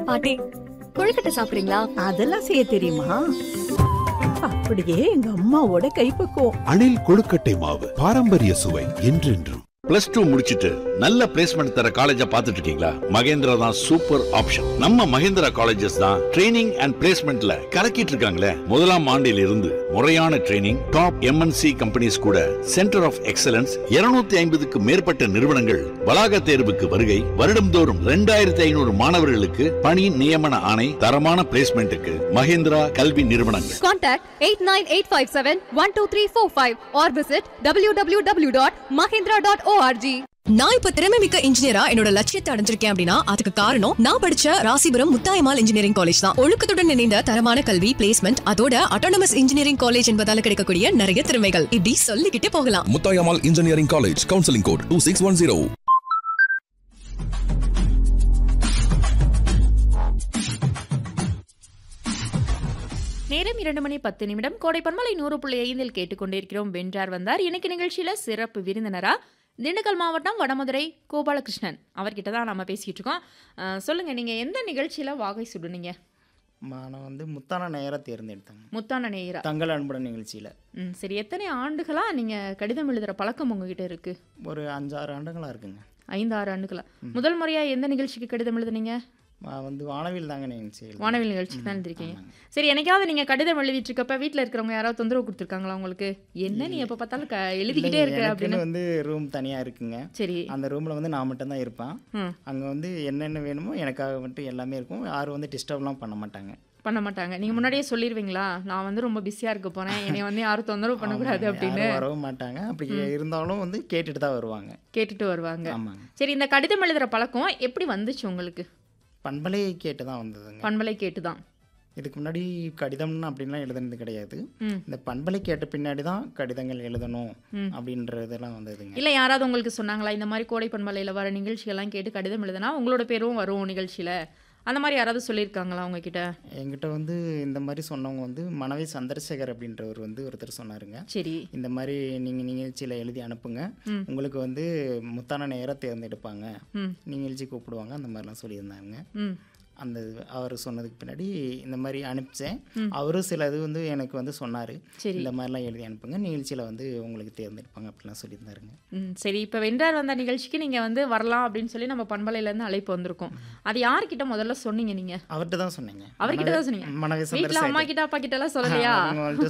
பாட்டி கொழுக்கட்டை சாப்பிடுறீங்களா அதெல்லாம் செய்ய தெரியுமா அப்படியே எங்க அம்மாவோட கைப்பக்குவம் அணில் கொழுக்கட்டை மாவு பாரம்பரிய சுவை என்றென்றும் பிளஸ் டூ முடிச்சிட்டு நல்ல பிளேஸ்மெண்ட் தர காலேஜ பாத்துட்டு இருக்கீங்களா மகேந்திரா தான் சூப்பர் ஆப்ஷன் நம்ம மகேந்திரா காலேஜஸ் தான் ட்ரைனிங் அண்ட் பிளேஸ்மெண்ட்ல கலக்கிட்டு இருக்காங்களே முதலாம் ஆண்டில் இருந்து முறையான ட்ரைனிங் டாப் எம்என்சி கம்பெனிஸ் கூட சென்டர் ஆஃப் எக்ஸலன்ஸ் 250 ஐம்பதுக்கு மேற்பட்ட நிறுவனங்கள் வளாக தேர்வுக்கு வருகை வருடம்தோறும் ரெண்டாயிரத்தி ஐநூறு மாணவர்களுக்கு பணி நியமன ஆணை தரமான பிளேஸ்மெண்ட்டுக்கு மகேந்திரா கல்வி நிறுவனங்கள் Contact 89857-12345 or visit www.mahindra.org. நான் இப்ப திறமை மிக்க இன்ஜினியரா என்னோட லட்சியத்தை அடைஞ்சிருக்கேன் அப்படின்னா அதுக்கு காரணம் நான் படிச்ச ராசிபுரம் முத்தாயமால் இன்ஜினியரிங் காலேஜ் தான் ஒழுக்கத்துடன் இணைந்த தரமான கல்வி பிளேஸ்மெண்ட் அதோட அட்டானமஸ் இன்ஜினியரிங் காலேஜ் என்பதால கிடைக்கக்கூடிய நிறைய திறமைகள் இப்படி சொல்லிக்கிட்டே போகலாம் Muthayammal engineering college counselling code two six one zero நேரம் இரண்டு மணி பத்து நிமிடம் கோடை பன்மலை நூறு புள்ளி ஐந்தில் கேட்டுக்கொண்டிருக்கிறோம் வென்றார் வந்தார் இன்னைக்கு நிகழ்ச்சியில சிறப்பு விருந்தினரா திண்டுக்கல் மாவட்டம் வடமதுரை கோபாலகிருஷ்ணன் அவர்கிட்ட தான் நம்ம பேசிட்டு இருக்கோம் அஹ், சொல்லுங்க நீங்க எந்த நிகழ்ச்சியில வாகை சுடுனீங்க நான் வந்து முத்தான நேராக தேர்ந்தெடுத்தாங்க முத்தான நேயரா தங்கள் அன்புடன் நிகழ்ச்சியில் ம் சரி எத்தனை ஆண்டுகளா நீங்க கடிதம் எழுதுற பழக்கம் உங்ககிட்ட இருக்கு ஒரு அஞ்சாறு ஆண்டுகளாக இருக்குங்க ஐந்து ஆறு ஆண்டுகளா முதல் முறையா எந்த நிகழ்ச்சிக்கு கடிதம் எழுதுனீங்க நான் வந்து வானவில் தாங்க நிகழ்ச்சி எழுதுனேன். வானவில் நிகழ்ச்சிக்கு தான் எழுதிருக்கீங்க ஆமாங்க. சரி என்னைக்காவது நீங்க கடிதம் எழுதிட்டு இருக்கப்ப வீட்ல இருக்கிறவங்க யாராவது தொந்தரவு கொடுத்துருக்காங்களா உங்களுக்கு என்ன நீ எப்ப பார்த்தாலும் க- எழுதிக்கிட்டே இல்லைங்க, இருக்க அப்படின்னு எனக்குன்னு வந்து ரூம் தனியாக இருக்குங்க சரி அந்த ரூமில் வந்து நான் மட்டும்தான் இருப்பேன் ம் அங்கே வந்து என்னென்ன வேணுமோ எனக்காக மட்டும் எல்லாமே இருக்கும் யாரும் வந்து டிஸ்டர்ப்லாம் பண்ண மாட்டாங்க பண்ண மாட்டாங்க நீங்க முன்னாடியே சொல்லிடுவீங்களா நான் வந்து ரொம்ப பிஸியா இருக்க போறேன் என்னை வந்து யாரும் தொந்தரவு பண்ணக்கூடாது ஆமாங்க, அப்படின்னு யாரும் வரவும் மாட்டாங்க அப்படி இருந்தாலும் வந்து கேட்டுட்டு தான் வருவாங்க கேட்டுட்டு வருவாங்க ஆமாங்க சரி இந்த கடிதம் எழுதுற பழக்கம் எப்படி வந்துச்சு உங்களுக்கு பண்பலை கேட்டு தான் வந்ததுங்க பண்பலை கேட்டுதான் இதுக்கு முன்னாடி கடிதம்னு அப்படின்லாம் எழுதுனது கிடையாது ம் இந்த பண்பலை கேட்ட பின்னாடி தான் கடிதங்கள் எழுதணும் அப்படின்றதெல்லாம் வந்ததுங்க இல்ல யாராவது உங்களுக்கு சொன்னாங்களா இந்த மாதிரி கோடை பண்பலையில வர நிகழ்ச்சிகள்லாம் கேட்டு கடிதம் எழுதுனா உங்களோட பேரும் வரும் நிகழ்ச்சியில அந்த மாதிரி யாராவது சொல்லியிருக்காங்களா உங்ககிட்ட என்கிட்ட வந்து இந்த மாதிரி சொன்னவங்க வந்து மனைவி சந்திரசேகர் அப்படின்றவர் வந்து ஒருத்தர் சொன்னாருங்க சரி இந்த மாதிரி நீங்கள் நிகழ்ச்சியில் எழுதி அனுப்புங்க ம். உங்களுக்கு வந்து முத்தான நேரம் தேர்ந்தெடுப்பாங்க ம் நிகழ்ச்சி கூப்பிடுவாங்க அந்த மாதிரிலாம் சொல்லியிருந்தாங்க ம் அந்த அவர் சொன்னதுக்கு பின்னாடி இந்த மாதிரி அனுப்பிச்சேன் அவரும் சில இது வந்து எனக்கு வந்து சொன்னார் சரி இந்த மாதிரிலாம் எழுதி அனுப்புங்க நிகழ்ச்சியில் வந்து உங்களுக்கு தேர்ந்தெடுப்பாங்க அப்படிலாம் சொல்லியிருந்தாருங்க ம் சரி இப்போ வென்றார் வந்த நிகழ்ச்சிக்கு நீங்க வந்து வரலாம் அப்படின்னு சொல்லி நம்ம பண்பலையில இருந்து அழைப்பு வந்திருக்கோம் அது யார்கிட்ட முதல்ல சொன்னீங்க நீங்க அவர்கிட்ட தான் சொன்னீங்க அவர்கிட்ட தான் சொன்னீங்க மனைவி வீட்ல அம்மா சந்திரசேகர் கிட்ட அப்பா கிட்ட எல்லாம் சொல்லலையா அவங்கள்ட்ட